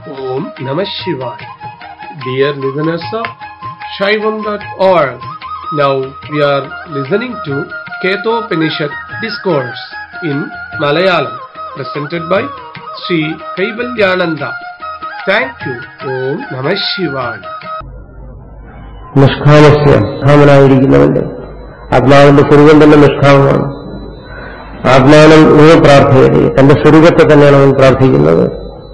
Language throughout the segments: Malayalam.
Om Namah Shivaya. Dear listeners of Shaivam.org, now we are listening to Ketopanishad Discourse in Malayalam, presented by Sri Kaivalyananda. Thank you. Om Namah Shivaya. നിഷ്കാമസ്യ നിഷ്കാമനായിരിക്കുന്നവന്റെ ആത്മാവിന്റെ സ്വരൂപം തന്നെ നിഷ്കാമമാണ് ആത്മാനം ഇവ പ്രാർത്ഥിക്കരുത് തന്റെ സ്വരൂപത്തെ തന്നെയാണ് അവൻ പ്രാർത്ഥിക്കുന്നത്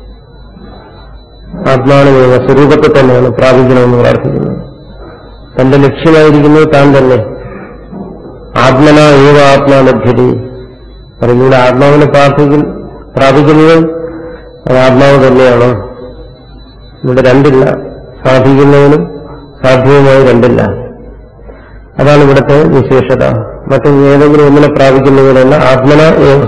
ആത്മാനമേവ സ്വരൂപത്തെ തന്നെയാണ് പ്രാപിക്കണമെന്ന് പ്രാർത്ഥിക്കുന്നത് തന്റെ ലക്ഷ്യമായിരിക്കുന്നത് താൻ തന്നെ ആത്മന ഏവ ആത്മാ ലഭ്യത പറയുന്നത് ആത്മാവിനെ പ്രാർത്ഥിക്കും പ്രാപിക്കുന്നത് അത് ആത്മാവ് തന്നെയാണ് ഇവിടെ രണ്ടില്ല സാധിക്കുന്നതിനും സാധ്യവുമായി രണ്ടില്ല അതാണ് ഇവിടുത്തെ വിശേഷത മറ്റു ഏതെങ്കിലും ഒന്നിനെ പ്രാപിക്കുന്നതിനല്ല ആത്മന ഏവ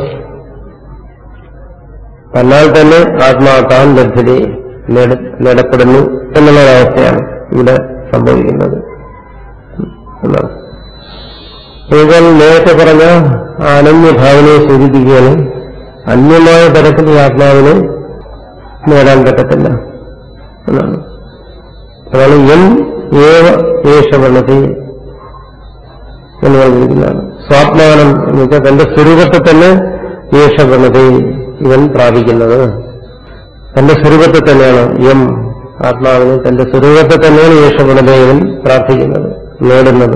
തന്നാൽ തന്നെ ആത്മാ താൻ ലഭ്യത നേടപ്പെടുന്നു എന്നുള്ളൊരവസ്ഥയാണ് ഇവിടെ സംഭവിക്കുന്നത് എന്നാണ് ഏതാൽ നേരത്തെ പറഞ്ഞ അനന്യഭാവനയെ സൂചിപ്പിക്കുകയാണ് അന്യമായ തരത്തിൽ ഈ ആത്മാവിനെ നേടാൻ പറ്റത്തില്ല എന്നാണ് അതാണ് എം ഏവ ഏഷവണതി എന്ന് പറഞ്ഞിരിക്കുന്നതാണ് സ്വാത്മാനം എന്ന് വെച്ചാൽ തന്റെ സ്വരൂപത്തെ തന്നെ ഏഷവണതി ഇവൻ പ്രാപിക്കുന്നത് തന്റെ സ്വരൂപത്തെ തന്നെയാണ് എം ആത്മാവിന് തന്റെ സ്വരൂപത്തെ തന്നെയാണ് യേശവണത ഇവൻ പ്രാർത്ഥിക്കുന്നത് നേടുന്നത്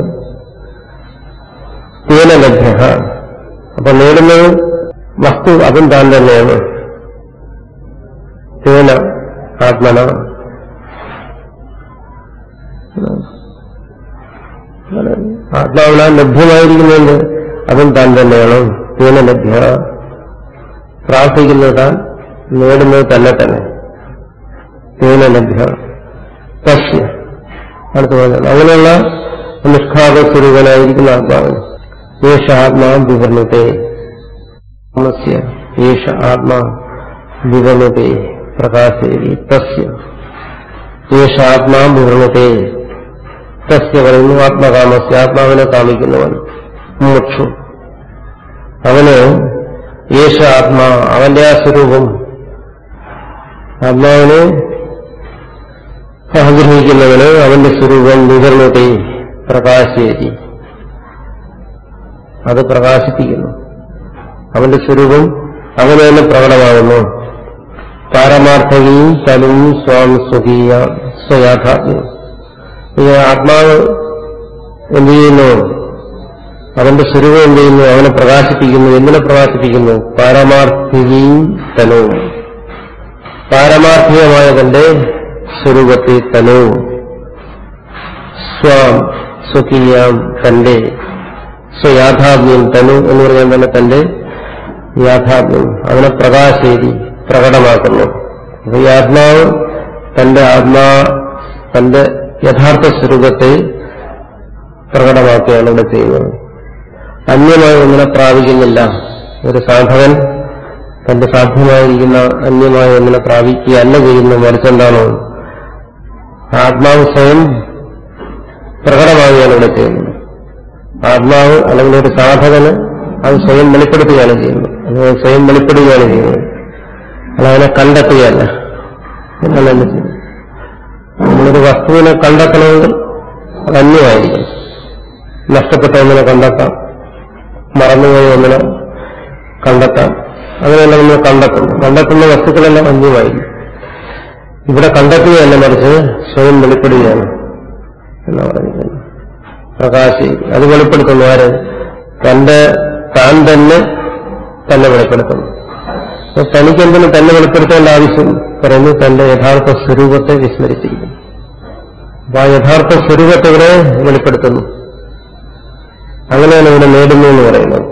തേന ലഭ്യ അപ്പൊ നേടുന്നത് വസ്തു അതും താൻ തന്നെയാണ് തേന ആത്മന ആത്മാവിനാൽ ലഭ്യമായിരിക്കുന്നുണ്ട് അതും താൻ തന്നെയാണ് തേന ലഭ്യ പ്രാർത്ഥിക്കുന്നത് താൻ നേടുന്നത് തന്നെ തന്നെ തേന ലഭ്യ തസ്യ അടുത്ത പറഞ്ഞാൽ അങ്ങനെയുള്ള നിഷ്ഠാത സ്വരൂപനായിരിക്കുന്ന ആത്മാവിന് യേശ ആത്മാ വിവർണത്തെ യേശ ആത്മാ വിവർണത്തെ പ്രകാശേരി തസ്യ യേശ ആത്മാ വിവർണത്തെ തസ്യ പറയുന്നു ആത്മകാമസ്യ ആത്മാവിനെ കാമിക്കുന്നവൻ മുക്ഷു അവന് യേശ ആത്മാ അവന്റെ ആ സ്വരൂപം ആത്മാവിനെ ആഗ്രഹിക്കുന്നവന് അവന്റെ സ്വരൂപം വിവരണത്തെ പ്രകാശേരി അത് പ്രകാശിപ്പിക്കുന്നു അവന്റെ സ്വരൂപം അവന് തന്നെ പ്രകടമാകുന്നു പാരമാർത്ഥകയും തലും സ്വാം സ്വകീയ സ്വയാഥാത്മ്യം ഈ ആത്മാവ് എന്ത് ചെയ്യുന്നു അവന്റെ സ്വരൂപം എന്ത് ചെയ്യുന്നു അവനെ പ്രകാശിപ്പിക്കുന്നു എന്തിനെ പ്രകാശിപ്പിക്കുന്നു പാരമാർത്ഥികയും തനവും പാരമാർത്ഥികമായ തന്റെ സ്വരൂപത്തെ തനവും സ്വാം സ്വകീയാം തന്റെ സ്വയാഥാത്മ്യം തനു എന്ന് പറഞ്ഞാൽ തന്നെ തന്റെ യാഥാത്മ്യം അവനെ പ്രകാശേരി പ്രകടമാക്കുന്നു അപ്പൊ ഈ ആത്മാവ് തന്റെ ആത്മാ തന്റെ യഥാർത്ഥ സ്വരൂപത്തെ പ്രകടമാക്കുകയാണ് ഇവിടെ ചെയ്യുന്നത് അന്യമായി ഒന്നിനെ പ്രാപിക്കുന്നില്ല ഒരു സാധകൻ തന്റെ സാധ്യമായിരിക്കുന്ന അന്യമായ ഒന്നിനെ പ്രാപിക്കുകയല്ല ചെയ്യുന്ന മറിച്ചെന്താണോ ആത്മാവ് സ്വയം പ്രകടമാവുകയാണ് ഇവിടെ ചെയ്യുന്നത് ആത്മാവ് അല്ലെങ്കിൽ ഒരു സാധകന് അത് സ്വയം വെളിപ്പെടുത്തുകയാണ് ചെയ്യുന്നത് അല്ലെങ്കിൽ സ്വയം വെളിപ്പെടുകയാണ് ചെയ്യുന്നത് അതവനെ കണ്ടെത്തുകയല്ല എന്നാണ് എന്റെ ചെയ്യുന്നത് നമ്മളൊരു വസ്തുവിനെ കണ്ടെത്തണമെങ്കിൽ അത് അന്യമായിരിക്കണം നഷ്ടപ്പെട്ട ഒന്നിനെ കണ്ടെത്താം മറന്നുപോയ ഒന്നിനെ കണ്ടെത്താം അങ്ങനെയല്ല നമ്മൾ കണ്ടെത്തുന്നു കണ്ടെത്തുന്ന വസ്തുക്കളെല്ലാം അന്യമായിരിക്കും ഇവിടെ കണ്ടെത്തുകയല്ല മറിച്ച് സ്വയം വെളിപ്പെടുകയാണ് എന്നാ പറയുന്നത് പ്രകാശി അത് വെളിപ്പെടുത്തുന്നു ആര് തന്റെ താൻ തന്നെ തന്നെ വെളിപ്പെടുത്തുന്നു അപ്പൊ തനിക്കെന്തിനും തന്നെ വെളിപ്പെടുത്തേണ്ട ആവശ്യം പറയുന്നു തന്റെ യഥാർത്ഥ സ്വരൂപത്തെ വിസ്മരിച്ചിരിക്കുന്നു അപ്പൊ ആ യഥാർത്ഥ സ്വരൂപത്തെ ഇവിടെ വെളിപ്പെടുത്തുന്നു അങ്ങനെയാണ് ഇവിടെ നേടുന്നു എന്ന് പറയുന്നത്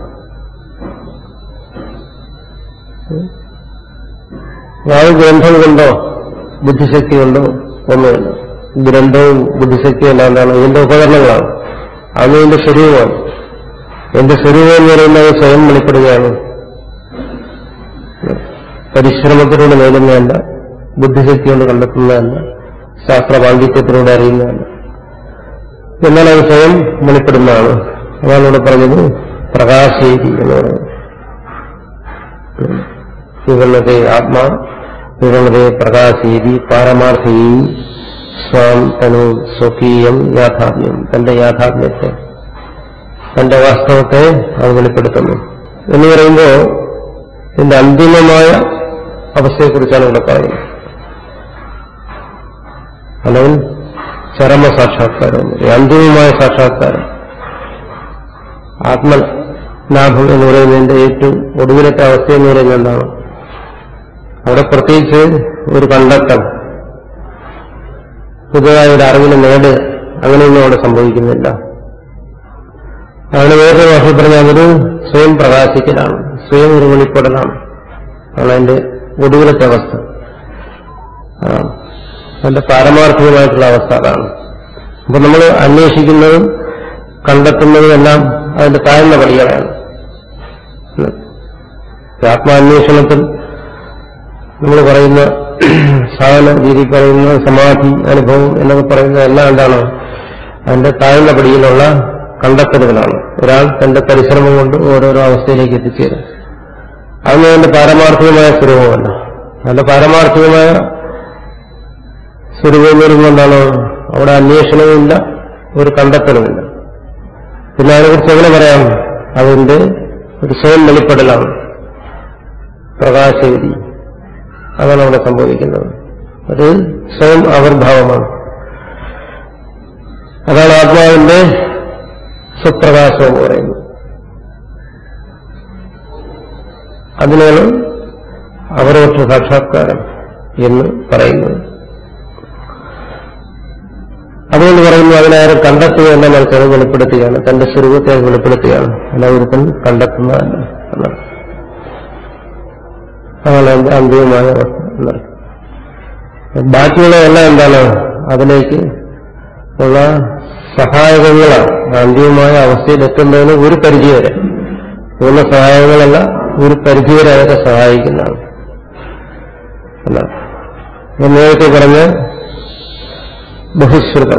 യാതൊരു ഗ്രന്ഥം കൊണ്ടോ ബുദ്ധിശക്തി കൊണ്ടോ ഒന്നുമില്ല ഗ്രന്ഥവും ബുദ്ധിശക്തിയും എല്ലാം എന്താണ് ഇതിന്റെ ഉപകരണങ്ങളാണ് അത് ഇതിന്റെ സ്വരൂപമാണ് എന്റെ സ്വരൂപം എന്ന് പറയുന്നത് സ്വയം വെളിപ്പെടുകയാണ് പരിശ്രമത്തിലൂടെ നേടുന്നതല്ല ബുദ്ധിശക്തി കൊണ്ട് കണ്ടെത്തുന്നതല്ല ശാസ്ത്ര പാണ്ഡിത്യത്തിലൂടെ അറിയുന്നതല്ല എന്നാൽ അത് സ്വയം വെളിപ്പെടുന്നതാണ് അതാണ് ഇവിടെ പറഞ്ഞത് പ്രകാശേരി എന്ന് പറയുന്നത് വിവരണത്തെ ആത്മാ വിവൃതേ പ്രകാശീതി പാരമാർത്ഥീ സ്വാം തനു സ്വകീയം യാഥാത്മ്യം തന്റെ യാഥാത്മ്യത്തെ തന്റെ വാസ്തവത്തെ അത് വെളിപ്പെടുത്തുന്നു എന്ന് പറയുമ്പോൾ ഇതിന്റെ അന്തിമമായ അവസ്ഥയെക്കുറിച്ചാണ് ഇവിടെ പറയുന്നത് അല്ലെങ്കിൽ ചരമ സാക്ഷാത്കാരം ഈ അന്തിമമായ സാക്ഷാത്കാരം ആത്മലാഭം എന്ന് പറയുന്നതിന്റെ ഏറ്റവും ഒടുവിലത്തെ അവസ്ഥ എന്ന് പറയുന്നത് എന്താണ് അവിടെ പ്രത്യേകിച്ച് ഒരു കണ്ടെത്തൽ പുതുതായ ഒരു അറിവിന് നേട് അങ്ങനെയൊന്നും അവിടെ സംഭവിക്കുന്നില്ല അങ്ങനെ വേറൊരു ഭാഷ പറഞ്ഞാൽ അതൊരു സ്വയം പ്രകാശിക്കലാണ് സ്വയം ഒരു വെളിപ്പെടലാണ് ആണ് അതിന്റെ ഒടുവിലത്തെ അവസ്ഥ ആ, അതിന്റെ പാരമാർത്ഥികമായിട്ടുള്ള അവസ്ഥ അതാണ് അപ്പൊ നമ്മൾ അന്വേഷിക്കുന്നതും കണ്ടെത്തുന്നതും എല്ലാം അതിന്റെ താഴ്ന്ന പടികളാണ് ആത്മാന്വേഷണത്തിൽ നമ്മൾ പറയുന്ന സാധന രീതി പറയുന്ന സമാധി അനുഭവം എന്നൊക്കെ പറയുന്ന എല്ലാം എന്താണ് അതിന്റെ താഴ്ന്ന പടിയിലുള്ള കണ്ടെത്തലുകളാണ് ഒരാൾ തന്റെ പരിശ്രമം കൊണ്ട് ഓരോരോ അവസ്ഥയിലേക്ക് എത്തിച്ചേരും അതൊന്നും അതിന്റെ പാരമാർത്ഥികമായ സ്വരൂപമല്ല അതിന്റെ പാരമാർത്ഥികമായ സ്വരൂപം എന്ന് പറയുമ്പോൾ എന്താണ് അവിടെ അന്വേഷണവുമില്ല ഒരു കണ്ടെത്തലുമില്ല പിന്നെ അതിനെക്കുറിച്ച് എങ്ങനെ പറയാം അതിന്റെ ഒരു സ്വയം വെളിപ്പെടലാണ് പ്രകാശഗതി അതാണ് അവിടെ സംഭവിക്കുന്നത് അത് സ്വയം ആവിർഭാവമാണ് അതാണ് ആത്മാവിന്റെ സ്വപ്രകാശം എന്ന് പറയുന്നത് അതിനാണ് അപരോക്ഷ സാക്ഷാത്കാരം എന്ന് പറയുന്നത് അതുകൊണ്ട് പറയുന്നു അതിനാരും കണ്ടെത്തുകയല്ല മറിച്ച് അത് വെളിപ്പെടുത്തുകയാണ് തന്റെ സ്വരൂപത്തെ അത് വെളിപ്പെടുത്തുകയാണ് അല്ല ഒരുത്തൻ കണ്ടെത്തുന്നതല്ല എന്നാണ് അതാണ് അതിന്റെ അന്തിമമായ അവസ്ഥ എന്നർത്ഥം ബാക്കിയുള്ളതെല്ലാം എന്താണ് അതിലേക്ക് ഉള്ള സഹായകങ്ങളാണ് അന്തിമമായ അവസ്ഥയിലെത്തുന്നതിന് ഒരു പരിധി വരെ പൂർണ്ണ സഹായങ്ങളല്ല ഒരു പരിധി വരെ അതൊക്കെ സഹായിക്കുന്നതാണ് എന്നാണ് ഞാൻ നേരത്തെ പറഞ്ഞ ബഹുശ്രുതം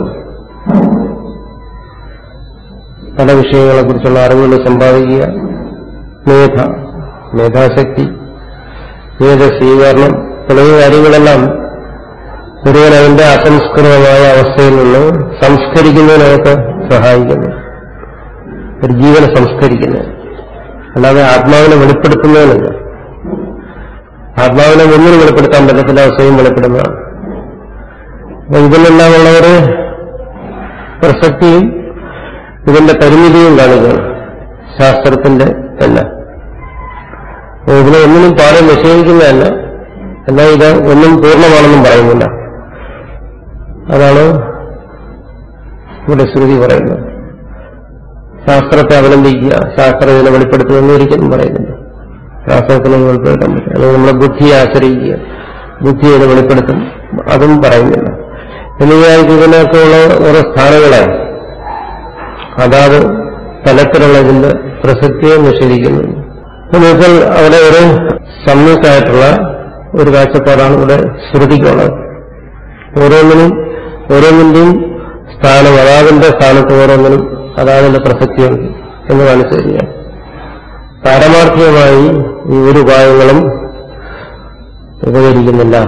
പല വിഷയങ്ങളെക്കുറിച്ചുള്ള അറിവുകൾ സമ്പാദിക്കുക മേധ മേധാശക്തി വേദ സ്വീകരണം തുടങ്ങിയ കാര്യങ്ങളെല്ലാം ഒരുവൻ അതിന്റെ അസംസ്കൃതമായ അവസ്ഥയിൽ നിന്ന് സംസ്കരിക്കുന്നതിനൊക്കെ സഹായിക്കുന്നു ഒരു ജീവനെ സംസ്കരിക്കുന്നത് അല്ലാതെ ആത്മാവിനെ വെളിപ്പെടുത്തുന്നതിനല്ല ആത്മാവിനെ ഒന്നിനും വെളിപ്പെടുത്താൻ പറ്റത്തില്ല സ്വയം വെളിപ്പെടുന്നതാണ് അപ്പൊ ഇതിലെല്ലാമുള്ള ഒരു പ്രസക്തിയും ഇതിന്റെ പരിമിതിയും കാണിക്കണം ശാസ്ത്രത്തിന്റെ എല്ലാം അപ്പൊ ഇതിനെ ഒന്നിനും പാടെ നിഷേധിക്കുന്നതല്ല എന്നാൽ ഇത് ഒന്നും പൂർണ്ണമാണെന്നും പറയുന്നില്ല അതാണ് ഇവിടെ ശ്രുതി പറയുന്നത് ശാസ്ത്രത്തെ അവലംബിക്കുക ശാസ്ത്രം ഇതിനെ വെളിപ്പെടുത്തുമെന്ന് ഒരിക്കലും പറയുന്നില്ല ശാസ്ത്രത്തിനൊന്നും വെളിപ്പെടുത്താൻ പറ്റില്ല അല്ലെങ്കിൽ നമ്മളെ ബുദ്ധിയെ ആശ്രയിക്കുക ബുദ്ധി ഇത് വെളിപ്പെടുത്തും അതും പറയുന്നില്ല എന്നിവയായിട്ട് ഇതിനൊക്കെയുള്ള ഓരോ സ്ഥാനങ്ങളാണ് അതാത് തലത്തിലുള്ള ഇതിന്റെ പ്രസക്തിയെ നിഷേധിക്കുന്നു എന്നുവെച്ചാൽ അവിടെ ഒരു സംയുക്തമായിട്ടുള്ള ഒരു കാഴ്ചപ്പാടാണ് ഇവിടെ ശ്രുതിക്കുള്ളത് ഓരോന്നിനും ഓരോന്നിന്റെയും സ്ഥാനം അതാതിന്റെ സ്ഥാനത്ത് ഓരോന്നിനും അതാതിന്റെ പ്രസക്തിയുണ്ട് എന്ന് കാണിച്ചു തരികയാണ് പാരമാർത്ഥികമായി ഈ ഒരു ഉപായങ്ങളും ഉപകരിക്കുന്നില്ല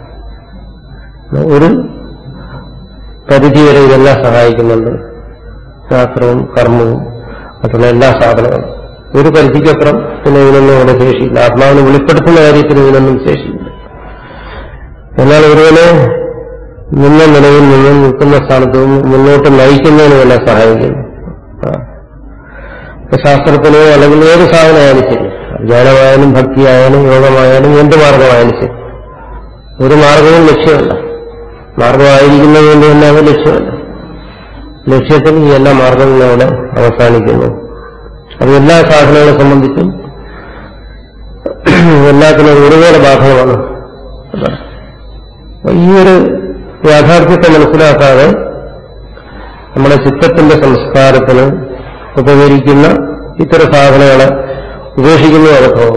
ഒരു പരിധിവരെ ഇതെല്ലാം സഹായിക്കുന്നുണ്ട് ശാസ്ത്രവും കർമ്മവും മറ്റുള്ള എല്ലാ സാധനങ്ങളും ഒരു പരിധിക്കപ്പുറം പിന്നെ ഇതിനൊന്നും അവിടെ ശേഷിയില്ല ആത്മാവിനെ വെളിപ്പെടുത്തുന്ന കാര്യത്തിൽ ഇതിനൊന്നും ശേഷിയില്ല എന്നാൽ ഒരുവനെ നിന്ന നിലയിൽ നിന്ന് നിൽക്കുന്ന സ്ഥാനത്ത് നിന്ന് മുന്നോട്ട് നയിക്കുന്നതിന് വല്ല സഹായിക്കുന്നു ആ. ഇപ്പൊ ശാസ്ത്രത്തിനോ അല്ലെങ്കിൽ ഏത് സാധനമായാലും ശരി ജ്ഞാനമായാലും ഭക്തിയായാലും യോഗമായാലും എന്ത് മാർഗമായാലും ശരി ഒരു മാർഗവും ലക്ഷ്യമല്ല മാർഗമായിരിക്കുന്നത് കൊണ്ട് തന്നെ അത് ലക്ഷ്യമല്ല ലക്ഷ്യത്തിൽ ഈ എല്ലാ മാർഗങ്ങളും അവിടെ അവസാനിക്കുന്നു അത് എല്ലാ സാധനങ്ങളെ സംബന്ധിച്ചും എല്ലാത്തിനും ഒരുപോലെ ബാധകമാണ് അതാണ്. അപ്പൊ ഈ ഒരു യാഥാർത്ഥ്യത്തെ മനസ്സിലാക്കാതെ നമ്മുടെ ചിത്തത്തിന്റെ സംസ്കാരത്തിന് ഉപകരിക്കുന്ന ഇത്തരം സാധനങ്ങളെ ഉപേക്ഷിക്കുന്നു അർത്ഥവും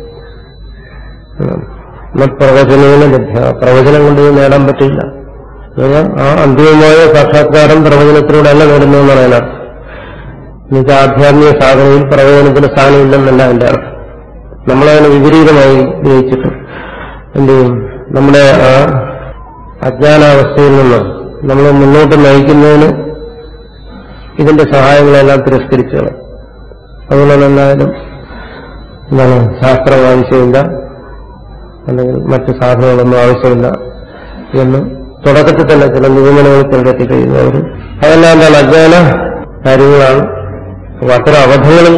പ്രവചനങ്ങൾ ലഭ്യ പ്രവചനം കൊണ്ട് ഇത് നേടാൻ പറ്റില്ല എന്നുവെച്ചാൽ ആ അന്തിമമായ സാക്ഷാത്കാരം പ്രവചനത്തിലൂടെ അല്ല നേടുന്നതെന്നാണ് അതിനർത്ഥം എന്നുവെച്ചാൽ ആധ്യാത്മിക സാധനയിൽ പ്രവചനത്തിന് സ്ഥാനമില്ലെന്നല്ല എന്റെ അർത്ഥം നമ്മളതിനെ വിപരീതമായി ഗ്രഹിച്ചിട്ട് എന്ത് ചെയ്യും നമ്മുടെ ആ അജ്ഞാനാവസ്ഥയിൽ നിന്ന് നമ്മൾ മുന്നോട്ട് നയിക്കുന്നതിന് ഇതിന്റെ സഹായങ്ങളെല്ലാം തിരസ്കരിച്ചു കളയും. അതുകൊണ്ട് എന്തായാലും എന്താണ് ശാസ്ത്രം ആവശ്യമില്ല അല്ലെങ്കിൽ മറ്റു സാധനങ്ങളൊന്നും ആവശ്യമില്ല എന്ന് തുടക്കത്തിൽ തന്നെ ചില നിഗമനങ്ങൾ കണ്ടെത്തി കഴിയുന്നവർ അതെല്ലാം എന്താണ് അജ്ഞാന കാര്യങ്ങളാണ് അപ്പൊ അത്തരം അബദ്ധങ്ങളിൽ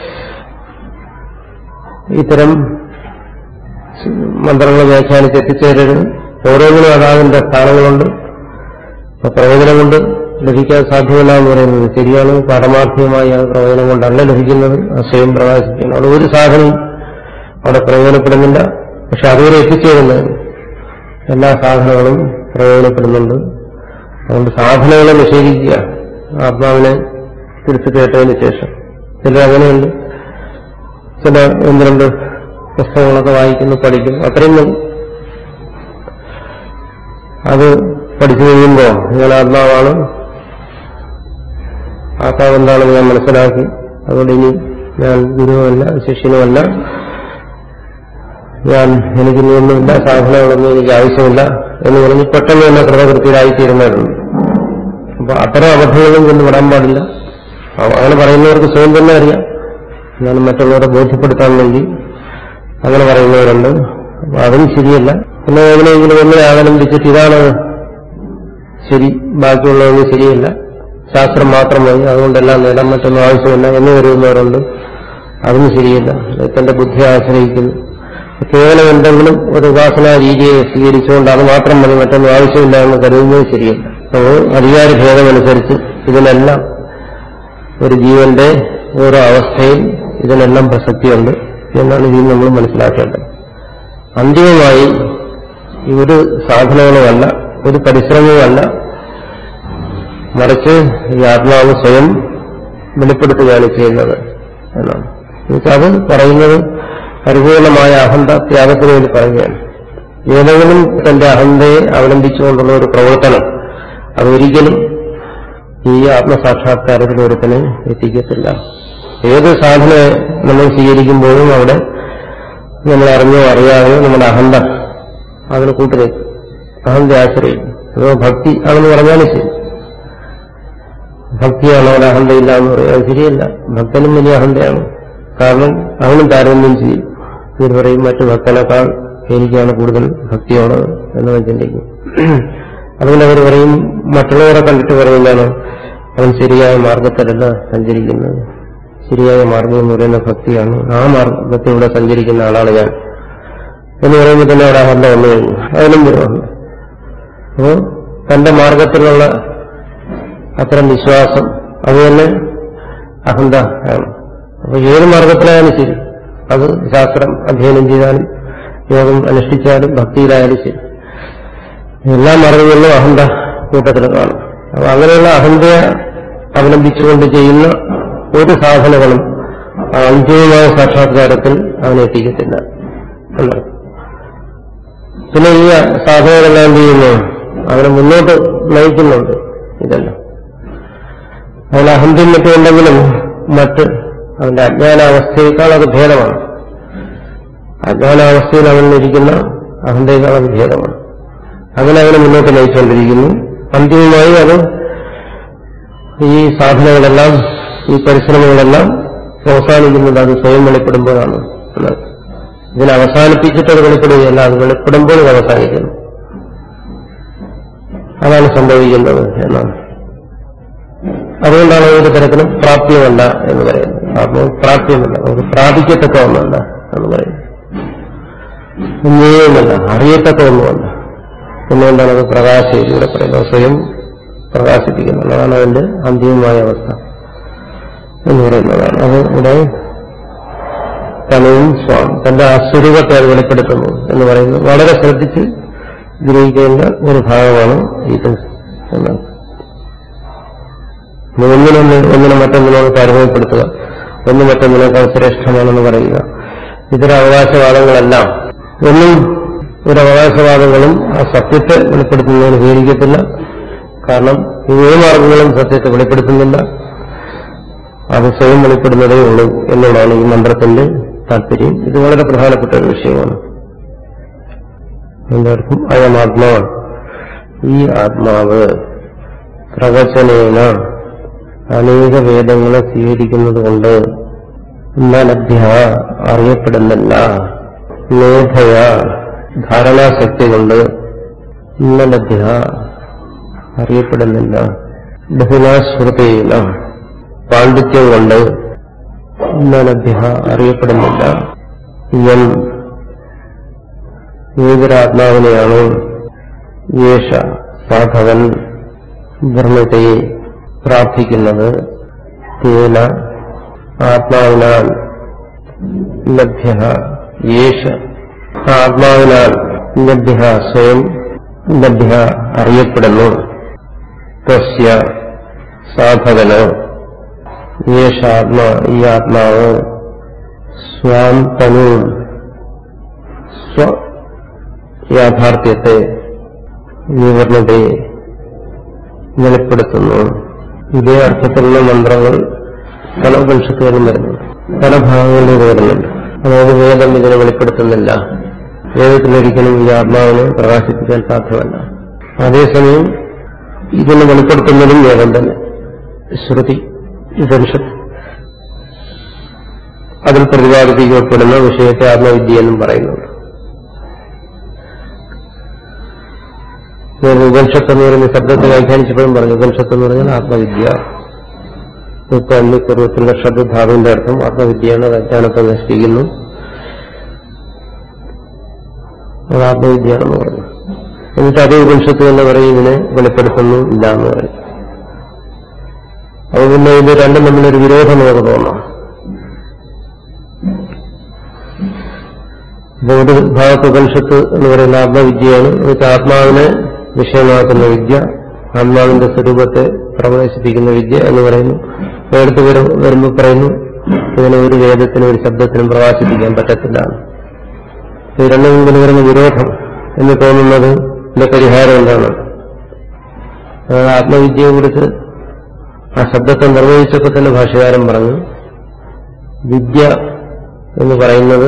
ഇത്തരം മന്ത്രങ്ങൾ വ്യാഖ്യാനിച്ച് എത്തിച്ചേരരുത് ഓരോന്നിനും അതാതിന്റെ സ്ഥാനങ്ങളുണ്ട് അപ്പൊ പ്രയോജനം കൊണ്ട് ലഭിക്കാൻ സാധ്യമല്ല എന്ന് പറയുന്നത് ശരിയാണ് പാരമാർത്ഥികമായി ആ പ്രയോജനം കൊണ്ടല്ല ലഭിക്കുന്നത് ആ സ്വയം പ്രകാശിക്കണം അവിടെ ഒരു സാധനവും അവിടെ പ്രയോജനപ്പെടുന്നില്ല പക്ഷെ അതുവരെ എത്തിച്ചേരുന്നത് എല്ലാ സാധനങ്ങളും പ്രയോജനപ്പെടുന്നുണ്ട് അതുകൊണ്ട് സാധനങ്ങളെ നിഷേധിക്കുക ആത്മാവിനെ തിരിച്ചു കേട്ടതിന് ശേഷം ചിലർ അങ്ങനെയുണ്ട് ചില ഒന്ന് രണ്ട് പുസ്തകങ്ങളൊക്കെ വായിക്കുന്നു പഠിക്കുന്നു അത്രയും മതി അത് പഠിച്ചു കഴിയുമ്പോൾ ഞാൻ ആത്മാവാണ് ആത്മാവ് എന്താണെന്ന് ഞാൻ മനസ്സിലാക്കി അതുകൊണ്ട് ഇനി ഞാൻ ഗുരുവുമല്ല ശിഷ്യനുമല്ല ഞാൻ എനിക്ക് ഒന്നുമില്ല സാധനങ്ങളൊന്നും എനിക്ക് ആവശ്യമില്ല എന്ന് പറഞ്ഞ് പെട്ടെന്ന് തന്നെ കൃതകൃത്യരായിത്തീരുന്നവരുണ്ട് അപ്പൊ അത്തരം അബദ്ധങ്ങളും കൊണ്ട് വിടാൻ പാടില്ല അ- അങ്ങനെ പറയുന്നവർക്ക് സ്വയം തന്നെ അറിയാം എന്നാലും മറ്റുള്ളവരെ ബോധ്യപ്പെടുത്താൻ വേണ്ടി അങ്ങനെ പറയുന്നവരുണ്ട് അപ്പൊ അതും ശരിയല്ല പിന്നെ എങ്ങനെയെങ്കിലും ഒന്നിനെ അവലംബിച്ചിട്ട് ഇതാണ് ശരി ബാക്കിയുള്ളതൊന്നും ശരിയല്ല ശാസ്ത്രം മാത്രം മതി അതുകൊണ്ടെല്ലാം നേടാൻ മറ്റൊന്നും ആവശ്യമില്ല എന്ന് കരുതുന്നവരുണ്ട് അതും ശരിയല്ല തന്റെ ബുദ്ധിയെ ആശ്രയിക്കുന്നു കേവലം എന്തെങ്കിലും ഒരു ഉപാസനാ രീതിയെ സ്വീകരിച്ചുകൊണ്ട് അത് മാത്രം മതി മറ്റൊന്നും ആവശ്യമില്ല എന്ന് കരുതുന്നത് ശരിയല്ല അപ്പോൾ അധികാര ഭേദമനുസരിച്ച് ഇതിനെല്ലാം ഒരു ജീവന്റെ ഓരോ അവസ്ഥയിൽ ഇതിനെല്ലാം പ്രസക്തിയുണ്ട് എന്നാണ് ഇതിൽ നമ്മൾ മനസ്സിലാക്കേണ്ടത് അന്തിമമായി ഈ ഒരു സാധനങ്ങളുമല്ല ഒരു പരിശ്രമവുമല്ല മറിച്ച് ഈ ആത്മാവ് സ്വയം വെളിപ്പെടുത്തുകയാണ് ചെയ്യുന്നത് എന്നാണ് എന്നുവെച്ചാൽ അത് പറയുന്നത് പരിപൂർണമായ അഹന്ത ത്യാഗത്തിന് വേണ്ടി പറയുകയാണ് ഏതെങ്കിലും തന്റെ അഹന്തയെ അവലംബിച്ചുകൊണ്ടുള്ള ഒരു പ്രവർത്തനം അതൊരിക്കലും ഈ ആത്മസാക്ഷാത്കാരത്തിൽ ഒരുത്തനെ എത്തിക്കത്തില്ല ഏത് സാധന നമ്മൾ സ്വീകരിക്കുമ്പോഴും അവിടെ നമ്മൾ അറിഞ്ഞോ അറിയാതെയോ നമ്മുടെ അഹന്ത അതിന് കൂട്ടുനിൽക്കും അഹന്ത ആശ്രയിക്കും അതോ ഭക്തി ആണെന്ന് പറഞ്ഞാലും ശരി ഭക്തിയാണ് അവിടെ അഹന്തയില്ല എന്ന് പറയുക അത് ശരിയല്ല ഭക്തനും വലിയ അഹന്തയാണ് കാരണം അവനും താരതമ്യം ചെയ്യും ഇവർ പറയും മറ്റു ഭക്തനേക്കാൾ എനിക്കാണ് കൂടുതൽ ഭക്തിയുള്ളത് എന്ന് ചിന്തിക്കും അതുകൊണ്ട് അവർ പറയും മറ്റുള്ളവരെ കണ്ടിട്ട് പറയുന്നതാണ് അവൻ ശരിയായ മാർഗത്തിലല്ല സഞ്ചരിക്കുന്നത് ശരിയായ മാർഗം എന്ന് പറയുന്ന ഭക്തിയാണ് ആ മാർഗത്തിലൂടെ സഞ്ചരിക്കുന്ന ആളാണ് ഞാൻ എന്ന് പറയുമ്പോൾ തന്നെ അവിടെ അഹന്ത വന്നു കഴിഞ്ഞു അതിനും വിരോധം അപ്പോ തന്റെ മാർഗത്തിലുള്ള അത്തരം വിശ്വാസം അത് തന്നെ അഹന്ത ആണ് അപ്പൊ ഏത് മാർഗത്തിലായാലും ശരി അത് ശാസ്ത്രം അധ്യയനം ചെയ്താലും യോഗം അനുഷ്ഠിച്ചാലും ഭക്തിയിലായാലും ശരി എല്ലാ മാർഗങ്ങളിലും അഹന്ത കൂട്ടത്തിൽ കാണും അപ്പൊ അങ്ങനെയുള്ള അഹന്തയെ അവലംബിച്ചുകൊണ്ട് ചെയ്യുന്ന ഒരു സാധനങ്ങളും ആ അന്തിമമായ സാക്ഷാത്കാരത്തിൽ അവനെ എത്തിക്കത്തില്ല എന്നാണ് പിന്നെ ഈ സാധനങ്ങളെല്ലാം എന്ത് ചെയ്യുന്നു അവനെ മുന്നോട്ട് നയിക്കുന്നുണ്ട് ഇതെല്ലാം അവന് അഹന്തയും മറ്റും ഉണ്ടെങ്കിലും മറ്റ് അവന്റെ അജ്ഞാനാവസ്ഥയേക്കാൾ അത് ഭേദമാണ് അജ്ഞാനാവസ്ഥയിൽ അവനിരിക്കുന്ന അഹന്തയേക്കാൾ അത് ഭേദമാണ് അങ്ങനെ അവനെ മുന്നോട്ട് നയിച്ചുകൊണ്ടിരിക്കുന്നു അന്തിമമായി അത് ഈ സാധനങ്ങളെല്ലാം ഈ പരിശ്രമങ്ങളെല്ലാം അവസാനിക്കുന്നത് അത് സ്വയം വെളിപ്പെടുമ്പോഴാണ് എന്നത് ഇതിനെ അവസാനിപ്പിച്ചിട്ട് അത് വെളിപ്പെടുകയല്ല അത് വെളിപ്പെടുമ്പോൾ ഇത് അവസാനിക്കുന്നു അതാണ് സംഭവിക്കുന്നത് എന്നാണ് അതുകൊണ്ടാണ് ഒരു തരത്തിലും പ്രാപ്യമല്ല എന്ന് പറയുന്നത് ആത്മാവ് പ്രാപ്യമല്ല നമുക്ക് പ്രാപിക്കത്തക്ക ഒന്നല്ല എന്ന് പറയുന്നത് ഒന്നേയുമല്ല അറിയത്തക്ക ഒന്നുമല്ല എന്നുകൊണ്ടാണ് അത് പ്രകാശയിലൂടെ പറയുന്നത് സ്വയം പ്രകാശിപ്പിക്കുന്നത് അതാണ് അതിന്റെ അന്തിമമായ അവസ്ഥ എന്ന് പറയുന്നതാണ് അത് ഇവിടെ തനവും സ്വാം തന്റെ അസ്വരൂപത്തെ അത് വെളിപ്പെടുത്തുന്നു എന്ന് പറയുന്നത് വളരെ ശ്രദ്ധിച്ച് ഗ്രഹിക്കേണ്ട ഒരു ഭാഗമാണ് ഇത് എന്നാണ് ഒന്നിനൊന്ന് ഒന്നിനെ മറ്റൊന്നിനോട് താരതമ്യപ്പെടുത്തുക ഒന്ന് മറ്റൊന്നിനേക്കാൾ ശ്രേഷ്ഠമാണെന്ന് പറയുക ഇത്തരം അവകാശവാദങ്ങളെല്ലാം ഒന്നും ഒരു അവകാശവാദങ്ങളും ആ സത്യത്തെ വെളിപ്പെടുത്തുന്നതിന് സ്വീകരിക്കത്തില്ല കാരണം ഈ ഏത് മാർഗങ്ങളും സത്യത്തെ വെളിപ്പെടുത്തുന്നില്ല അത് സ്വയം വെളിപ്പെടുന്നതേ ഉള്ളൂ എന്നുള്ളതാണ് ഈ മന്ത്രത്തിന്റെ താല്പര്യം ഇത് വളരെ പ്രധാനപ്പെട്ട ഒരു വിഷയമാണ് അതിന്റെ അർത്ഥം അയം ആത്മാവാണ് ഈ ആത്മാവ് പ്രവചനേന അനേക വേദങ്ങളെ സ്വീകരിക്കുന്നത് കൊണ്ട് ലഭ്യ അറിയപ്പെടുന്നില്ല മേധയ ധാരണാശക്തി കൊണ്ട് ലഭ്യ അറിയപ്പെടുന്നില്ല ബഹുലാശ്രുതയില പാണ്ഡിത്യം കൊണ്ട് ലഭ്യ അറിയപ്പെടുന്നില്ല ഇയം ഏതൊരാത്മാവിനെയാണോ യേശ സാധവൻ ബ്രഹ്മത്തെ പ്രാർത്ഥിക്കുന്നത് തേന ആത്മാവിനാൽ ലഭ്യ യേശ ആത്മാവിനാൽ ലഭ്യ സ്വയം ലഭ്യ അറിയപ്പെടുന്നു തസ്യ സാധകന് യേശാത്മാ ഈ ആത്മാവ് സ്വാം തനു സ്വ യാഥാർത്ഥ്യത്തെ വിവരണത്തെ വെളിപ്പെടുത്തുന്നു ഇതേ അർത്ഥത്തിലുള്ള മന്ത്രങ്ങൾ പല ഉപനിഷത്തുകളും വരുന്നുണ്ട് പല ഭാഗങ്ങളിൽ വരുന്നുണ്ട് അതായത് വേദം ഇതിനെ വെളിപ്പെടുത്തുന്നില്ല വേദത്തിലൊരിക്കലും ഈ ആത്മാവിനെ പ്രകാശിപ്പിക്കാൻ സാധ്യമല്ല അതേസമയം ഇതിനെ വെളിപ്പെടുത്തുന്നതും വേദം തന്നെ ശ്രുതി ഉപനിഷത്ത് അതിൽ പ്രതിപാദിപ്പിക്കപ്പെടുന്ന വിഷയത്തെ ആത്മവിദ്യ എന്നും പറയുന്നുണ്ട് ഞാൻ ഉപനിഷത്ത് എന്ന് പറയുന്ന ശബ്ദത്തെ വ്യാഖ്യാനിച്ചപ്പോഴും പറഞ്ഞു ഉപനിഷത്ത് എന്ന് പറഞ്ഞാൽ ആത്മവിദ്യ ഇപ്പൊ അന്യപൂർവ്വത്തിലുള്ള ശബ്ദധാതുവിന്റെ അർത്ഥം ആത്മവിദ്യയാണ് അത് അജ്ഞാനത്തെ നശിപ്പിക്കുന്നു അത് ആത്മവിദ്യയാണെന്ന് പറഞ്ഞു എന്നിട്ട് അതേ ഉപനിഷത്ത് തന്നെ പറയും ഇതിനെ വെളിപ്പെടുത്തുന്നു ഇല്ല എന്ന് പറയും അപ്പൊ പിന്നെ ഇത് രണ്ടും തമ്മിലൊരു വിരോധം നമുക്ക് തോന്നാം അപ്പൊ ഒരു ഭാഗത്ത് ഉപനിഷത്ത് എന്ന് പറയുന്ന ആത്മവിദ്യയാണ് എന്നിട്ട് ആത്മാവിനെ വിഷയമാക്കുന്ന വിദ്യ ആത്മാവിന്റെ സ്വരൂപത്തെ പ്രവേശിപ്പിക്കുന്ന വിദ്യ എന്ന് പറയുന്നു എടുത്ത് വരുമ്പോൾ പറയുന്നു ഇതിനെ ഒരു വേദത്തിനും ഒരു ശബ്ദത്തിനും പ്രകാശിപ്പിക്കാൻ പറ്റത്തില്ല ഇത് രണ്ടും മുമ്പിൽ വരുന്ന വിരോധം എന്ന് തോന്നുന്നത് ഇതിന്റെ പരിഹാരം എന്താണ് അതായത് ആത്മവിദ്യയെ കുറിച്ച് ആ ശബ്ദത്തെ നിർവഹിച്ചപ്പോൾ തന്നെ ഭാഷകാരൻ പറഞ്ഞു വിദ്യ എന്ന് പറയുന്നത്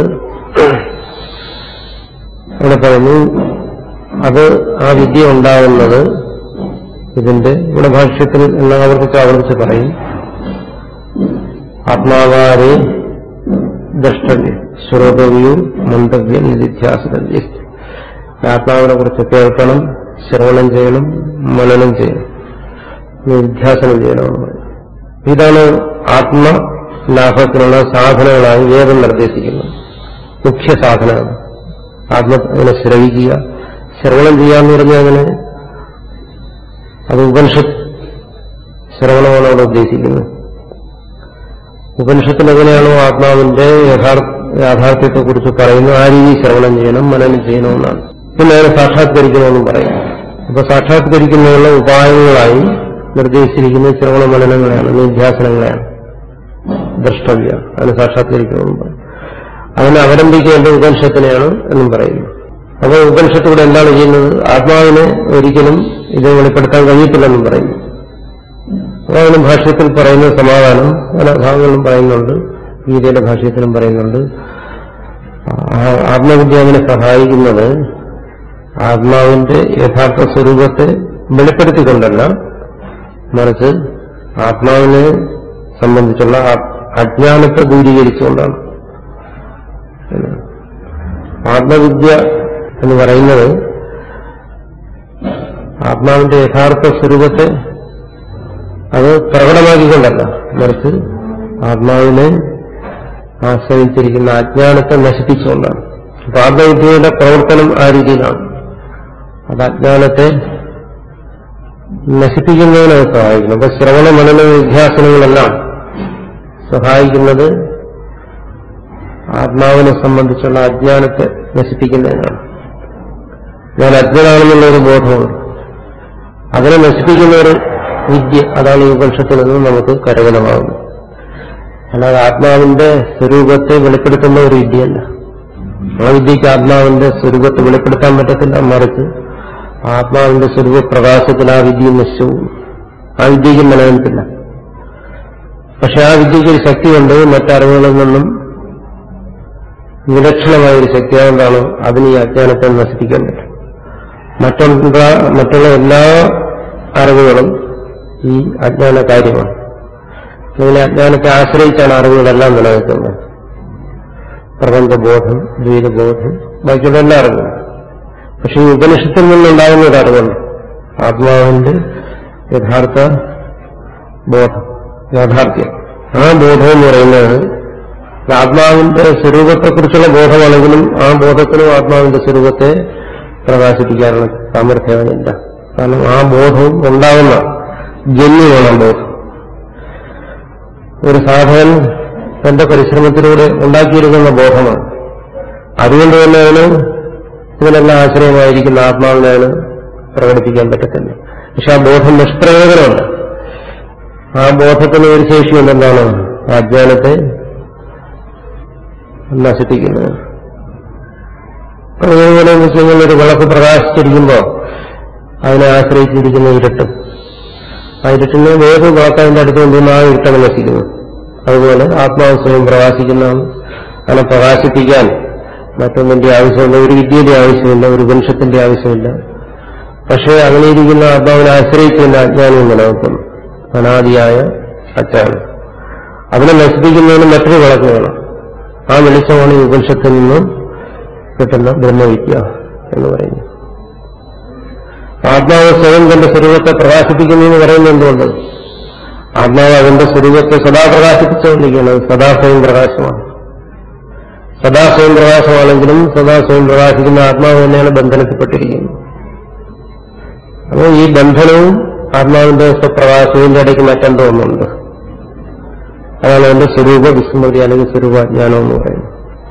അവിടെ പറയുന്നു അത് ആ വിദ്യ ഉണ്ടാകുന്നത് ഇതിന്റെ ഇവിടെ ഭാഷ്യത്തിൽ എല്ലാം ആവർത്തിച്ച് ആവർത്തിച്ച് പറയും ആത്മാവാരെ ദ്രഷ്ടവ്യം ശ്രോതവ്യൂ മന്തവ്യം നിധിധ്യാസതവ്യ ആത്മാവിനെ കുറിച്ച് കേൾക്കണം ശ്രവണം ചെയ്യണം മനനം ചെയ്യണം നിധ്യാസനം ചെയ്യണമെന്ന് പറയും ഇതാണ് ആത്മലാഭത്തിനുള്ള സാധനങ്ങളായി വേദം നിർദ്ദേശിക്കുന്നത് മുഖ്യ സാധനങ്ങൾ ആത്മനെ ശ്രവിക്കുക ശ്രവണം ചെയ്യാന്ന് പറഞ്ഞാൽ അങ്ങനെ അത് ഉപനിഷത്ത് ശ്രവണമാണ് അവിടെ ഉദ്ദേശിക്കുന്നത് ഉപനിഷത്തിൽ എങ്ങനെയാണോ ആത്മാവിന്റെ യാഥാർത്ഥ്യത്തെക്കുറിച്ച് പറയുന്നത് ആ രീതി ശ്രവണം ചെയ്യണം മനനം ചെയ്യണമെന്നാണ് പിന്നെ അതിനെ സാക്ഷാത്കരിക്കണമെന്നും പറയും അപ്പൊ സാക്ഷാത്കരിക്കുന്നതിനുള്ള ഉപായങ്ങളായി നിർദ്ദേശിച്ചിരിക്കുന്നത് ശ്രവണ മനനങ്ങളെയാണ് നിധ്യാസനങ്ങളെയാണ് ദ്രഷ്ടവ്യ അതിനെ സാക്ഷാത്കരിക്കണമെന്നും പറയും അതിനെ അവലംബിക്കേണ്ട ഉപനിഷത്തിനെയാണ് എന്നും പറയുന്നു അപ്പോൾ ഉപനിഷത്ത് ഇവിടെ എന്താണ് ചെയ്യുന്നത് ആത്മാവിനെ ഒരിക്കലും ഇത് വെളിപ്പെടുത്താൻ കഴിയത്തില്ലെന്നും പറയുന്നു അതാണ് ഭാഷ്യത്തിൽ പറയുന്ന സമാധാനം പല ഭാഗങ്ങളിലും പറയുന്നുണ്ട് ഗീതയുടെ ഭാഷ്യത്തിലും പറയുന്നുണ്ട് ആത്മവിദ്യ അതിനെ സഹായിക്കുന്നത് ആത്മാവിന്റെ യഥാർത്ഥ സ്വരൂപത്തെ വെളിപ്പെടുത്തിക്കൊണ്ടല്ല മറിച്ച് ആത്മാവിനെ സംബന്ധിച്ചുള്ള അജ്ഞാനത്തെ ദൂരീകരിച്ചുകൊണ്ടാണ് ആത്മവിദ്യ എന്ന് പറയുന്നത് ആത്മാവിന്റെ യഥാർത്ഥ സ്വരൂപത്തെ അത് പ്രകടമാക്കിക്കൊണ്ടല്ല മറിച്ച് ആത്മാവിനെ ആശ്രയിച്ചിരിക്കുന്ന അജ്ഞാനത്തെ നശിപ്പിച്ചുകൊണ്ടാണ് അപ്പൊ ആത്മവിദ്യയുടെ പ്രവർത്തനം ആ രീതിയിലാണ് അത് അജ്ഞാനത്തെ നശിപ്പിക്കുന്നതിനെ സഹായിക്കുന്നു അപ്പൊ ശ്രവണ മനന വിദ്യാസനങ്ങളെല്ലാം സഹായിക്കുന്നത് ആത്മാവിനെ സംബന്ധിച്ചുള്ള അജ്ഞാനത്തെ നശിപ്പിക്കുന്നതിനാണ് ഞാൻ അജ്ഞനാണെന്നുള്ള ഒരു ബോധമുണ്ട് അതിനെ നശിപ്പിക്കുന്ന ഒരു വിദ്യ അതാണ് ഈ ഉപനിഷത്തിൽ നിന്ന് നമുക്ക് കരകലമാകുന്നത് അല്ലാതെ ആത്മാവിന്റെ സ്വരൂപത്തെ വെളിപ്പെടുത്തുന്ന ഒരു വിദ്യയല്ല ആ വിദ്യക്ക് ആത്മാവിന്റെ സ്വരൂപത്തെ വെളിപ്പെടുത്താൻ പറ്റത്തില്ല മറിച്ച് ആത്മാവിന്റെ സ്വരൂപ പ്രകാശത്തിൽ ആ വിദ്യ നശിച്ചു ആ വിദ്യയ്ക്ക് നിലനിൽപ്പില്ല പക്ഷെ ആ വിദ്യയ്ക്ക് ഒരു ശക്തിയുണ്ട് മറ്ററിവുകളിൽ നിന്നും വിലക്ഷണമായ ഒരു ശക്തി അതുകൊണ്ടാണ് അതിന് ഈ അജ്ഞാനത്തെ നശിപ്പിക്കാൻ പറ്റും മറ്റുള്ള മറ്റുള്ള എല്ലാ അറിവുകളും ഈ അജ്ഞാന കാര്യമാണ് ഇങ്ങനെ അജ്ഞാനത്തെ ആശ്രയിച്ചാണ് അറിവുകളെല്ലാം നിലനിൽക്കുന്നത് പ്രപഞ്ചബോധം ദ്വൈതബോധം ബാക്കിയുള്ള എല്ലാ അറിവും പക്ഷെ ഈ ഉപനിഷത്തിൽ നിന്നുണ്ടാകുന്ന ഒരു അറിവുണ്ട് ആത്മാവിന്റെ യഥാർത്ഥ ബോധം യാഥാർത്ഥ്യം ആ ബോധം എന്ന് പറയുന്നത് ആത്മാവിന്റെ സ്വരൂപത്തെക്കുറിച്ചുള്ള ബോധമാണെങ്കിലും ആ ബോധത്തിനും ആത്മാവിന്റെ സ്വരൂപത്തെ പ്രകാശിപ്പിക്കാനുള്ള സാമർഥ്യമില്ല കാരണം ആ ബോധവും ഉണ്ടാകുന്ന ജന്യമാണ് ആ ബോധം ഒരു സാധകൻ തന്റെ പരിശ്രമത്തിലൂടെ ഉണ്ടാക്കിയെടുക്കുന്ന ബോധമാണ് അതുകൊണ്ട് തന്നെ അതിന് ഇതിനെല്ലാം ആശ്രയമായിരിക്കുന്ന ആത്മാവിനെ അതിന് പ്രകടിപ്പിക്കാൻ പറ്റത്തില്ല പക്ഷെ ആ ബോധം നിഷ്പ്രയോജനമുണ്ട് ആ ബോധത്തിന് ഒരു ശേഷിയുണ്ട് എന്താണ് ആ അജ്ഞാനത്തെ നശിപ്പിക്കുന്നത് അതുപോലെ എന്ന് വെച്ച് കഴിഞ്ഞാൽ ഒരു വിളക്ക് പ്രകാശിച്ചിരിക്കുമ്പോൾ അതിനെ ആശ്രയിച്ചിരിക്കുന്ന ഇരുട്ടും ആ ഇരുട്ടിന് വേറെ വിളക്ക് അതിന്റെ അടുത്ത് കൊണ്ടുവന്ന് ആ ഇരുട്ടം നശിക്കുന്നു അതുപോലെ ആത്മാവ് സ്വയം പ്രകാശിക്കുന്നതാണ് അതിനെ പ്രകാശിപ്പിക്കാൻ മറ്റൊന്നിന്റെ ആവശ്യമില്ല ഒരു വിദ്യയുടെ ആവശ്യമില്ല ഒരു വംശത്തിന്റെ ആവശ്യമില്ല പക്ഷേ അങ്ങനെ ഇരിക്കുന്ന ആത്മാവിനെ ആശ്രയിക്കുന്ന അജ്ഞാനവും നിലനിൽക്കുന്നു അനാദിയായ അജ്ഞാനം അതിനെ നശിപ്പിക്കുന്നതിന് മറ്റൊരു വിളക്ക് വേണം ആ വെളിച്ചമാണ് ഈ ഉപനിഷത്തിൽ നിന്ന് കിട്ടുന്ന ബ്രഹ്മവിദ്യ എന്ന് പറയുന്നത് ആത്മാവ് സ്വയം തന്റെ സ്വരൂപത്തെ പ്രകാശിപ്പിക്കുന്നു എന്ന് പറയുന്നത് എന്തുകൊണ്ട് ആത്മാവ് അതിന്റെ സ്വരൂപത്തെ സദാ പ്രകാശിപ്പിച്ചുകൊണ്ടിരിക്കുന്നത് സദാ സ്വയം പ്രകാശമാണ് സദാ സ്വയം പ്രകാശമാണെങ്കിലും സദാ സ്വയം പ്രകാശിക്കുന്ന ആത്മാവ് തന്നെയാണ് ബന്ധനത്തിൽപ്പെട്ടിരിക്കുന്നത് അപ്പോൾ ഈ ബന്ധനവും ആത്മാവിന്റെ സ്വപ്രകാശത്തിന്റെ ഇടയ്ക്ക് മറ്റെന്തോ ഒന്നുണ്ട് അതാണ് അതിന്റെ സ്വരൂപ വിസ്മൃതി അല്ലെങ്കിൽ സ്വരൂപാജ്ഞാനം എന്ന് പറയുന്നത്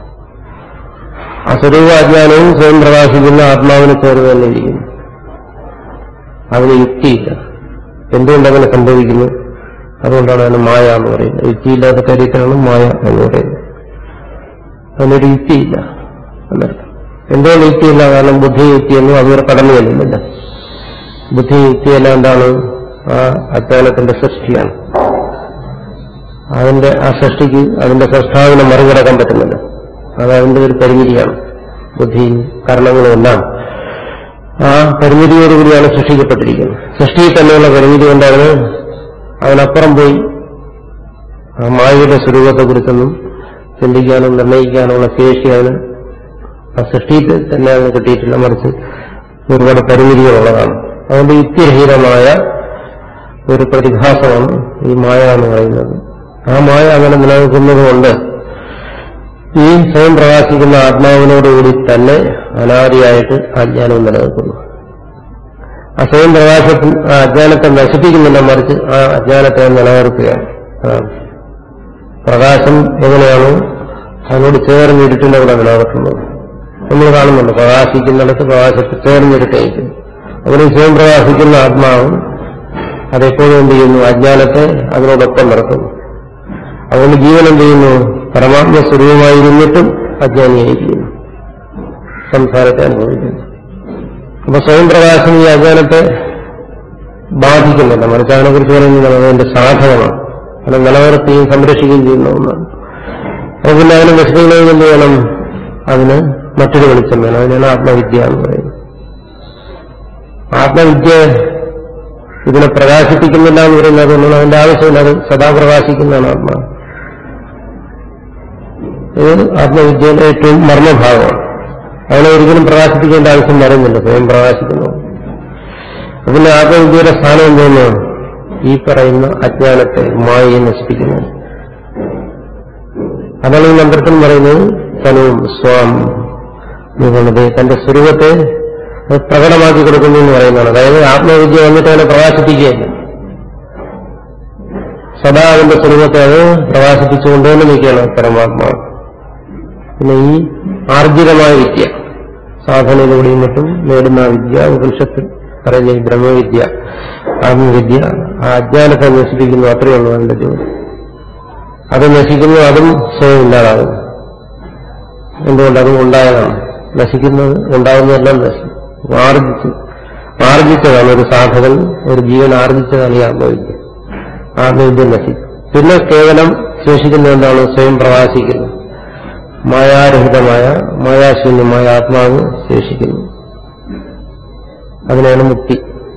ആ സ്വരൂപാജ്ഞാനവും സ്വയം പ്രകാശിക്കുന്ന ആത്മാവിനെ ചേർന്ന് തന്നെ ഇരിക്കുന്നു അതിന് യുക്തിയില്ല എന്തുകൊണ്ടങ്ങനെ സംഭവിക്കുന്നു അതുകൊണ്ടാണ് അതിന് മായ എന്ന് പറയുന്നത് യുക്തിയില്ലാത്ത കാര്യത്തിലാണ് മായ എന്ന് പറയുന്നത് അതിനൊരു യുക്തിയില്ല എന്നർത്ഥം എന്തുകൊണ്ട് യുക്തിയില്ല കാരണം ബുദ്ധി യുക്തിയൊന്നും അതുവരെ കടന്നു ചെല്ലുന്നില്ല ബുദ്ധി യുക്തിയെല്ലാം എന്താണ് ആ അജ്ഞാനത്തിന്റെ സൃഷ്ടിയാണ് അതിന്റെ ആ സൃഷ്ടിക്ക് അതിന്റെ സൃഷ്ടാവിനെ മറികടക്കാൻ പറ്റുന്നില്ല അത് അതിന്റെ ഒരു പരിമിതിയാണ് ബുദ്ധിയും കരണങ്ങളും എല്ലാം ആ പരിമിതിയോടുകൂടിയാണ് സൃഷ്ടിക്കപ്പെട്ടിരിക്കുന്നത് സൃഷ്ടിയിൽ തന്നെയുള്ള പരിമിതി കൊണ്ടാണ് അതിനപ്പുറം പോയി ആ മായയുടെ സ്വരൂപത്തെക്കുറിച്ചൊന്നും ചിന്തിക്കാനും നിർണ്ണയിക്കാനുള്ള ശേഷി അതിന് ആ സൃഷ്ടിയിൽ തന്നെ അതിന് കിട്ടിയിട്ടില്ല മറിച്ച് ഒരുപാട് പരിമിതികളുള്ളതാണ് അതുകൊണ്ട് യുക്തിരഹിതമായ ഒരു പ്രതിഭാസമാണ് ഈ മായ എന്ന് പറയുന്നത് ആ മായ അങ്ങനെ നിലനിൽക്കുന്നതുകൊണ്ട് ഈ സ്വയം പ്രകാശിക്കുന്ന ആത്മാവിനോടുകൂടി തന്നെ അനാദിയായിട്ട് അജ്ഞാനവും നിലനിൽക്കുന്നു ആ സ്വയം പ്രകാശത്തിൽ ആ അജ്ഞാനത്തെ നശിപ്പിക്കുന്നില്ല മറിച്ച് ആ അജ്ഞാനത്തെ നിലനിർത്തുകയാണ് അതാണ് പ്രകാശം എങ്ങനെയാണോ അതിനോട് ചേർന്നിരുട്ടിന്റെ കൂടെ നിലനിർത്തുന്നത് നമ്മൾ കാണുന്നുണ്ട് പ്രകാശിക്കുന്നിടത്ത് പ്രകാശത്തെ ചേർന്നിരുട്ടേക്കും അങ്ങനെ സ്വയം പ്രകാശിക്കുന്ന ആത്മാവ് അതെപ്പോഴും എന്ത് ചെയ്യുന്നു അജ്ഞാനത്തെ അതിനോടൊപ്പം നിർത്തുന്നു അതുകൊണ്ട് ജീവൻ എന്ത് ചെയ്യുന്നു പരമാത്മ സ്വരൂപമായിരുന്നിട്ടും അജ്ഞാനിയായിരിക്കുന്നു സംസാരത്തെ അനുഭവിക്കുന്നു അപ്പൊ സ്വയം പ്രകാശം ഈ അജ്ഞാനത്തെ ബാധിക്കുന്നില്ല മറിച്ച് അതിനെക്കുറിച്ച് പറയുന്നത് അതിന്റെ സാധനമാണ് അത് നിലനിർത്തുകയും സംരക്ഷിക്കുകയും ചെയ്യുന്ന ഒന്നാണ് അപ്പൊ പിന്നെ അതിനെ നശിപ്പിക്കണമെങ്കിൽ എന്ത് വേണം അതിന് മറ്റൊരു വെളിച്ചം വേണം അതിനാണ് ആത്മവിദ്യ എന്ന് പറയുന്നത് ആത്മവിദ്യ ഇതിനെ പ്രകാശിപ്പിക്കുന്നില്ല എന്ന് പറയുന്നത് അതുകൊണ്ടാണ് അതിന്റെ ആവശ്യമില്ല അത് സദാ പ്രകാശിക്കുന്നതാണ് ആത്മാവ് ഇത് ആത്മവിദ്യയുടെ ഏറ്റവും മർമ്മഭാഗമാണ് അതിനെ ഒരിക്കലും പ്രകാശിപ്പിക്കേണ്ട ആവശ്യം വരുന്നില്ല സ്വയം പ്രകാശിക്കുന്നു പിന്നെ ആത്മവിദ്യയുടെ സ്ഥാനം എന്തോന്നു ഈ പറയുന്ന അജ്ഞാനത്തെ മായയെ നശിപ്പിക്കുന്നു അതാണ് ഈ മന്ത്രത്തിൽ പറയുന്നത് തനുവും സ്വാം നിഗണത തന്റെ സ്വരൂപത്തെ അത് പ്രകടമാക്കി കൊടുക്കുന്നു എന്ന് പറയുന്നതാണ് അതായത് ആത്മവിദ്യ വന്നിട്ട് അതിനെ പ്രകാശിപ്പിക്കുകയല്ല സദാ അതിന്റെ സ്വരൂപത്തെ അത് പ്രകാശിപ്പിച്ചുകൊണ്ടുതന്നെ നിൽക്കുകയാണ് പരമാത്മാവ് പിന്നെ ഈ ആർജിതമായ വിദ്യ സാധനയിലൂടെയും മറ്റും നേടുന്ന വിദ്യ ഉപനിഷത്തിൽ പറയുന്ന ഈ ബ്രഹ്മവിദ്യ ആത്മവിദ്യ ആ അജ്ഞാനത്തെ നശിപ്പിക്കുന്നു അത്രയേ ഉള്ളൂ അതിന്റെ ജോലി അത് നശിക്കുന്നു അതും സ്വയം ഇല്ലാതാകുന്നു എന്തുകൊണ്ട് അതും ഉണ്ടായതാണ് നശിക്കുന്നത് ഉണ്ടാകുന്നതെല്ലാം നശിക്കും ആർജിച്ച് ആർജിച്ചതാണ് ഒരു സാധകൻ ഒരു ജീവൻ ആർജിച്ചതാണ് ഈ ആത്മവിദ്യ ആത്മവിദ്യ നശിക്കും പിന്നെ കേവലം ശേഷിക്കുന്ന എന്താണ് സ്വയം പ്രകാശിക്കുന്നു മായാരഹിതമായ മായാശൂന്യമായ ആത്മാവ് ശേഷിക്കുന്നു അതിനാണ് മുക്തി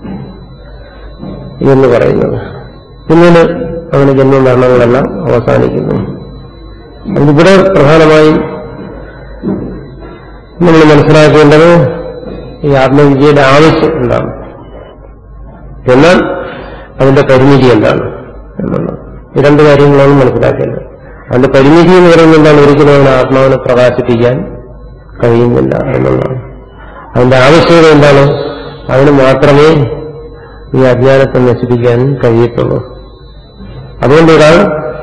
എന്ന് പറയുന്നത് പിന്നീട് അവന് ജന്മമരണങ്ങളെല്ലാം അവസാനിക്കുന്നു അതിവിടെ പ്രധാനമായും നമ്മൾ മനസ്സിലാക്കേണ്ടത് ഈ ആത്മവിദ്യയുടെ ആവശ്യം എന്താണ് എന്നാൽ അതിന്റെ പരിമിതി എന്താണ് എന്നുള്ളത് ഈ രണ്ട് കാര്യങ്ങളാണ് മനസ്സിലാക്കേണ്ടത് അതിന്റെ പരിമിതി എന്ന് പറയുന്നത് എന്താണ് ഒരിക്കലും അവന് ആത്മാവിനെ പ്രകാശിപ്പിക്കാൻ കഴിയുന്നില്ല എന്നുള്ളതാണ് അതിന്റെ ആവശ്യകത എന്താണ് അതിന് മാത്രമേ ഈ അജ്ഞാനത്തെ നശിപ്പിക്കാൻ കഴിയത്തുള്ളൂ അതുകൊണ്ട് ഒരാൾ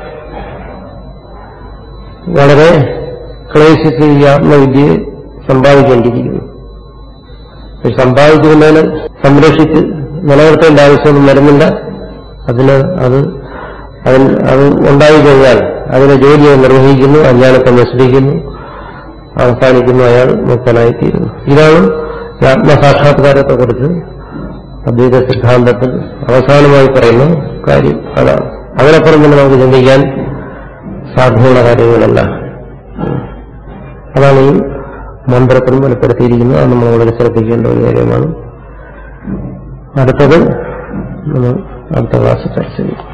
വളരെ ക്ലേശിച്ച് ഈ ആത്മവിദ്യയെ സമ്പാദിക്കേണ്ടിയിരിക്കുന്നു പക്ഷെ സമ്പാദിക്കുന്നതിന് സംരക്ഷിച്ച് നിലനിർത്തേണ്ട ആവശ്യമൊന്നും വരുന്നില്ല അതിന് അത് അതിൽ അത് ഉണ്ടായിക്കഴിഞ്ഞാൽ അതിനെ ജോലിയെ നിർവഹിക്കുന്നു അജ്ഞാനത്തെ നശിപ്പിക്കുന്നു അവസാനിക്കുന്നു അയാൾ മുക്തനായിത്തീരുന്നു ഇതാണ് ഈ ആത്മസാക്ഷാത്കാരത്തെക്കുറിച്ച് അദ്വൈത സിദ്ധാന്തത്തിൽ അവസാനമായി പറയുന്ന കാര്യം അതാണ് അതിനപ്പുറം തന്നെ നമുക്ക് ചിന്തിക്കാൻ സാധ്യമുള്ള കാര്യങ്ങളല്ല അതാണ് ഈ മന്ത്രത്തിനും വെളിപ്പെടുത്തിയിരിക്കുന്നത് അത് നമ്മൾ വളരെ ശ്രദ്ധിക്കേണ്ട ഒരു കാര്യമാണ് അടുത്തത് നമ്മൾ അടുത്ത ക്ലാസ് ചർച്ച ചെയ്യും